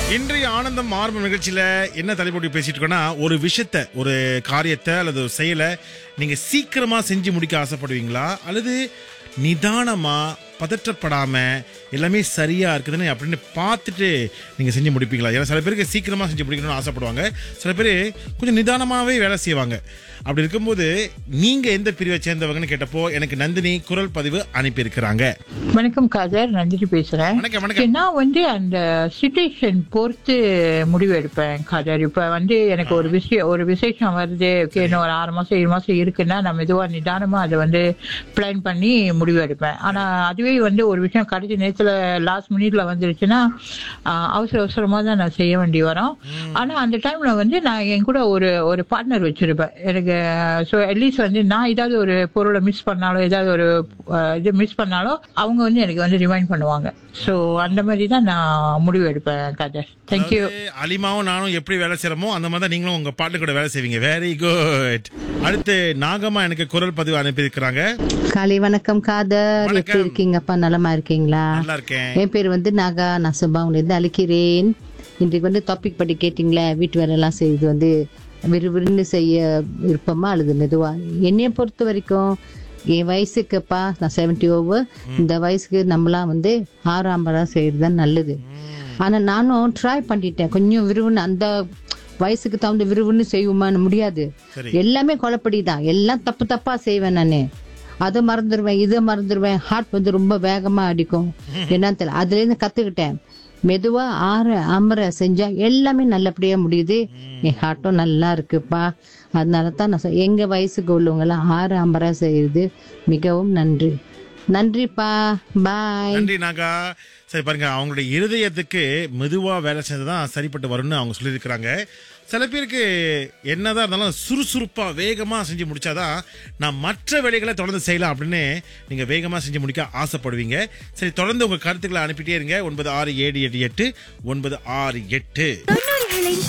இன்றைய ஆனந்தம் ஆரம்ப நிகழ்ச்சியில என்ன தலைப்போட்டி பேசிட்டு இருக்கோம்னா ஒரு விஷயத்த ஒரு காரியத்தை அல்லது ஒரு செயலை நீங்க சீக்கிரமா செஞ்சு முடிக்க ஆசைப்படுவீங்களா அல்லது நிதானமா பதற்றப்படாம எல்லாமே சரியா இருக்குதுன்னு அப்படின்னு பார்த்துட்டு நீங்க செஞ்சு முடிப்பீங்களா ஏன்னா சில பேருக்கு சீக்கிரமா செஞ்சு முடிக்கணும்னு ஆசைப்படுவாங்க சில பேர் கொஞ்சம் நிதானமாவே வேலை செய்வாங்க அப்படி இருக்கும்போது நீங்க எந்த பிரிவை சேர்ந்தவங்கன்னு கேட்டப்போ எனக்கு நந்தினி குரல் பதிவு அனுப்பியிருக்கிறாங்க வணக்கம் காதர் நந்தினி பேசுறேன் வணக்கம் வணக்கம் சரி, நான் வந்து அந்த சுச்சுவேஷன் பொறுத்து முடிவு எடுப்பேன் காதர் இப்ப வந்து எனக்கு ஒரு விஷயம் ஒரு விசேஷம் வருது ஓகே இன்னும் ஒரு ஆறு மாசம் ஏழு மாசம் இருக்குன்னா நான் மெதுவா நிதானமா அதை வந்து பிளான் பண்ணி முடிவு எடுப்பேன் ஆனா அதுவே வந்து ஒரு விஷயம் கடைசி நேரத்துல லாஸ்ட் மினிட்ல வந்துருச்சுன்னா ஆஹ், அவசர அவசரமா தான் நான் செய்ய வேண்டி வரும் ஆனா அந்த டைம்ல வந்து நான் என் கூட ஒரு ஒரு பார்ட்னர் வச்சிருப்பேன் எனக்கு ஸோ அட்லீஸ்ட் வந்து நான் ஏதாவது ஒரு பொருளை மிஸ் பண்ணாலோ ஏதாவது ஒரு அஹ், இது மிஸ் பண்ணாலும் அவங்க வந்து எனக்கு வந்து ரிமைண்ட் பண்ணுவாங்க ஸோ அந்த மாதிரி தான் நான் முடிவு எடுப்பேன் கதை தேங்க்யூ அதாவது அலிமாவும் நானும் எப்படி வேலை செய்யறோமோ அந்த மாதிரி தான் நீங்களும் உங்க பாட்டு கூட வேலை செய்வீங்க வெரி குட் அடுத்து நாகம்மா எனக்கு குரல் பதிவு அனுப்பியிருக்கிறாங்க காலை வணக்கம் காதர் வணக்கம். எப்படி இருக்கீங்கப்பா நலமா இருக்கீங்களா நல்லா இருக்கேன் என் பேர் வந்து நாகா நான் சுபாவிலிருந்து அழைக்கிறேன் இன்றைக்கு வந்து டாபிக் படி கேட்டிங்களே வீட்டு வேலையெல்லாம் செய்து வந்து விறுவிறுன்னு செய்ய விருப்பமா அல்லது மெதுவா என்னைய பொறுத்த வரைக்கும் என் வயசுக்குப்பா நான் செவன்டி ஓவர் இந்த வயசுக்கு நம்மளாம் வந்து ஆறாம்பரம் செய்யறது தான் நல்லது ஆனா நானும் ட்ரை பண்ணிட்டேன் கொஞ்சம் விறுவிறுன்னு அந்த வயசுக்கு தகுந்த விறுவிறுன்னு செய்வோமான்னு முடியாது சரி. எல்லாமே குழப்படி தான் எல்லாம் தப்பு தப்பா செய்வேன் நானு அதை மறந்துடுவேன் இதை மறந்துடுவேன் ஹார்ட் வந்து ரொம்ப வேகமா அடிக்கும் என்னன்னு தெரியல அதுல இருந்து கத்துக்கிட்டேன் மெதுவா ஆற அமர செஞ்சா எல்லாமே நல்லபடியா முடியுது என் ஹார்ட்டும் நல்லா இருக்குப்பா அதனால தான் நான் சொ- எங்க வயசுக்கு உள்ளவங்க எல்லாம் ஆற அமர செய்யுது மிகவும் நன்றி நன்றிப்பா பாய் நன்றி நாகா சரி பாருங்க அவங்களுடைய இருதயத்துக்கு மெதுவா வேலை செஞ்சதான் சரிப்பட்டு வரும்னு அவங்க சொல்லியிருக்கிறாங்க சில பேருக்கு என்னதான் இருந்தாலும் சுறுசுறுப்பா வேகமா செஞ்சு முடிச்சாதான் நான் மற்ற வேலைகளை தொடர்ந்து செய்யலாம் அப்படின்னு நீங்க வேகமா செஞ்சு முடிக்க ஆசைப்படுவீங்க சரி தொடர்ந்து உங்க கருத்துக்களை அனுப்பிட்டே இருங்க ஒன்பது ஆறு ஏழு எட்டு எட்டு ஒன்பது ஆறு எட்டு